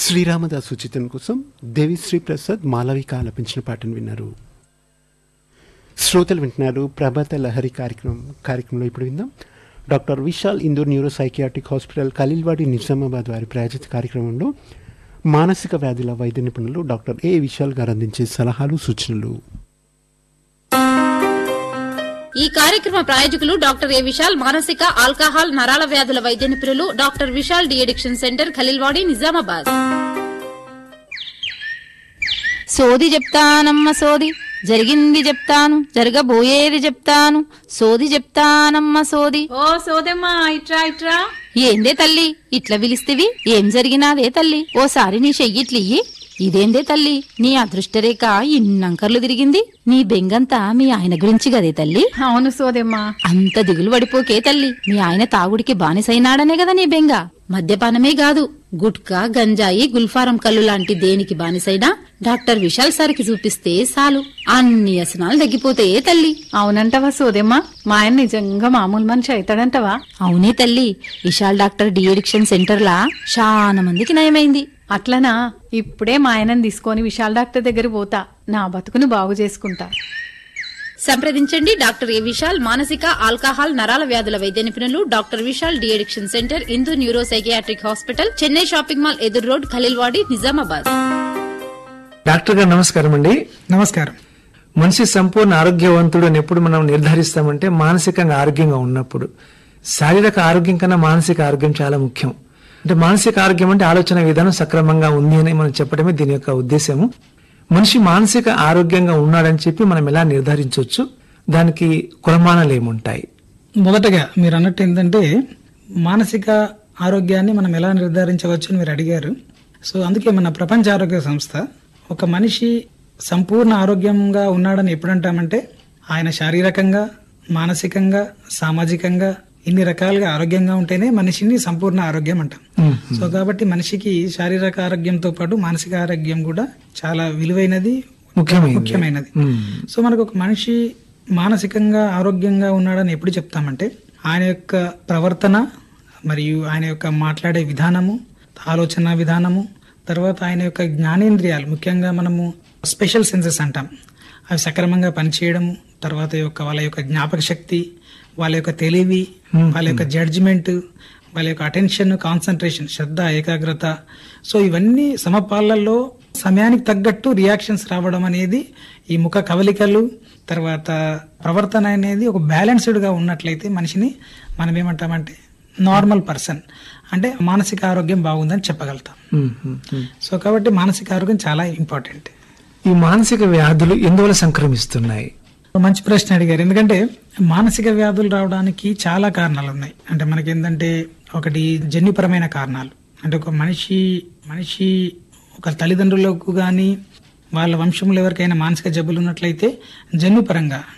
శ్రీరామదాసు చిత్రం కోసం దేవిశ్రీ ప్రసాద్ మాలవిక ఆలపించిన పాటను విన్నారు శ్రోతలు వింటున్నారు ప్రభాత లహరి కార్యక్రమం కార్యక్రమంలో ఇప్పుడు విందాం doctor Vishal Indur neuro psychiatric hospital Khaleelwadi Nizamabad వారి ప్రాయోజిత కార్యక్రమంలో మానసిక వ్యాధుల వైద్య నిపుణులు డాక్టర్ ఏ విశాల్ గారు అందించే సలహాలు సూచనలు ఈ కార్యక్రమ ప్రాయోజకులు డాక్టర్ ఏ విశాల్ మానసిక ఆల్కహాల్ నరాల వ్యాధుల వైద్య నిపుణులు doctor Vishal de addiction centre Khaleelwadi Nizamabad సోది చెప్తానమ్మ సోది జరిగింది చెప్తాను జరగబోయేది చెప్తాను సోది చెప్తానమ్మ సోది ఓ సోదమ్మా ఇట్రా ఇట్రా ఏందే తల్లి ఇట్లా పిలిస్తేవి ఏం జరిగినాదే తల్లి ఓసారి నీ చెయ్యిట్లియ్యి ఇదేందే తల్లి నీ అదృష్టరేఖ ఇన్నంకర్లు తిరిగింది నీ బెంగంతా మీ ఆయన గురించి గదే తల్లి అవును సోదమ్మా అంత దిగులు పడిపోకే తల్లి మీ ఆయన తాగుడికి బానిసైనాడనే కదా నీ బెంగ మద్యపానమే కాదు గుట్కా గంజాయి గుల్ఫారం కళ్ళు లాంటి దేనికి బానిసైనా డాక్టర్ విశాల్ సార్కి చూపిస్తే చాలు అన్ని వ్యసనాలు తగ్గిపోతాయే తల్లి అవునంటవా సోదమ్మా మా ఆయన నిజంగా మామూలు మనిషి అవుతాడంటవా అవునే తల్లి విశాల్ డాక్టర్ డి అడిక్షన్ సెంటర్లా చాలా మందికి నయమైంది అట్లనా ఇప్పుడే మా ఆయనని తీసుకొని విశాల్ డాక్టర్ దగ్గర పోతా నా బతుకును బాగు చేసుకుంటా సంప్రదించండి డాక్టర్ ఏ విశాల్ మానసిక ఆల్కహాల్ నరాల వ్యాధుల వైద్య నిపుణులు doctor Vishal de addiction centre Indu neuro psychiatric hospital Chennai shopping mall ఎదురు రోడ్ ఖలీల్వాడి నిజామాబాద్ డాక్టర్ గారు నమస్కారం అండి నమస్కారం మనిషి సంపూర్ణ ఆరోగ్యవంతుడు అని ఎప్పుడు మనం నిర్ధారిస్తామంటే మానసికంగా ఆరోగ్యంగా ఉన్నప్పుడు శారీరక ఆరోగ్యం కన్నా మానసిక ఆరోగ్యం చాలా ముఖ్యం అంటే మానసిక ఆరోగ్యం అంటే ఆలోచన విధానం సక్రమంగా ఉంది అని మనం చెప్పడమే దీని యొక్క ఉద్దేశము మనిషి మానసిక ఆరోగ్యంగా ఉన్నాడని చెప్పి మనం ఎలా నిర్ధారించవచ్చు దానికి కులమానాలు ఏముంటాయి మొదటగా మీరు అన్నట్టు ఏంటంటే మానసిక ఆరోగ్యాన్ని మనం ఎలా నిర్ధారించవచ్చు అని మీరు అడిగారు సో అందుకే మన ప్రపంచ ఆరోగ్య సంస్థ ఒక మనిషి సంపూర్ణ ఆరోగ్యంగా ఉన్నాడని ఎప్పుడు అంటామంటే ఆయన శారీరకంగా మానసికంగా సామాజికంగా ఇన్ని రకాలుగా ఆరోగ్యంగా ఉంటేనే మనిషిని సంపూర్ణ ఆరోగ్యం అంటాం సో కాబట్టి మనిషికి శారీరక ఆరోగ్యంతో పాటు మానసిక ఆరోగ్యం కూడా చాలా విలువైనది ముఖ్యమైనది. ముఖ్యమైనది మ్మ్. సో మనకు ఒక మనిషి మానసికంగా ఆరోగ్యంగా ఉన్నాడని ఎప్పుడు చెప్తామంటే ఆయన యొక్క ప్రవర్తన మరియు ఆయన యొక్క మాట్లాడే విధానము ఆలోచన విధానము తర్వాత ఆయన యొక్క జ్ఞానేంద్రియాలు ముఖ్యంగా మనము స్పెషల్ సెన్సెస్ అంటాం అవి సక్రమంగా పనిచేయడము తర్వాత యొక్క వాళ్ళ యొక్క జ్ఞాపక శక్తి వాళ్ళ యొక్క తెలివి వాళ్ళ యొక్క జడ్జిమెంట్ వాళ్ళ యొక్క అటెన్షన్ కాన్సన్ట్రేషన్ శ్రద్ధ ఏకాగ్రత సో ఇవన్నీ సమపాలల్లో సమయానికి తగ్గట్టు రియాక్షన్స్ రావడం అనేది ఈ ముఖ కవలికలు తర్వాత ప్రవర్తన అనేది ఒక బ్యాలెన్స్డ్ గా ఉన్నట్లయితే మనిషిని మనం ఏమంటామంటే నార్మల్ పర్సన్ అంటే మానసిక ఆరోగ్యం బాగుందని చెప్పగలుగుతాం మ్మ్, మ్మ్, మ్మ్. సో కాబట్టి మానసిక ఆరోగ్యం చాలా ఇంపార్టెంట్ ఈ మానసిక వ్యాధులు ఎందువల్ల సంక్రమిస్తున్నాయి మంచి ప్రశ్న అడిగారు ఎందుకంటే మానసిక వ్యాధులు రావడానికి చాలా కారణాలు ఉన్నాయి అంటే మనకి ఏంటంటే ఒకటి జన్యుపరమైన కారణాలు అంటే ఒక మనిషి మనిషి ఒక తల్లిదండ్రులకు కానీ వాళ్ళ వంశంలో ఎవరికైనా మానసిక జబ్బులు ఉన్నట్లయితే జన్యుపరంగా